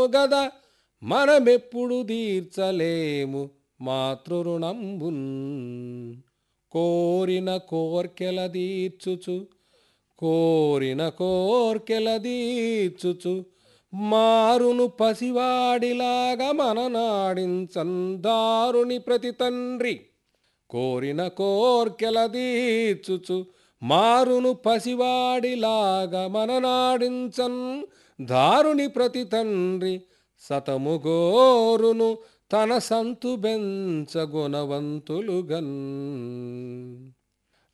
గద మనమెప్పుడు తీర్చలేము మాతృరుణంబున్ కోరిన కోర్కెల తీర్చుచు కోరిన కోర్కెల తీర్చుచు మారును పసివాడిలాగా మననాడించన్ దారుని ప్రతి తండ్రి కోరిన కోర్కెల తీర్చుచు మారును పసివాడిలాగా మననాడించన్ దారుని ప్రతి తండ్రి సతము గోరును తన సంతు బెంచ గుణవంతులుగన్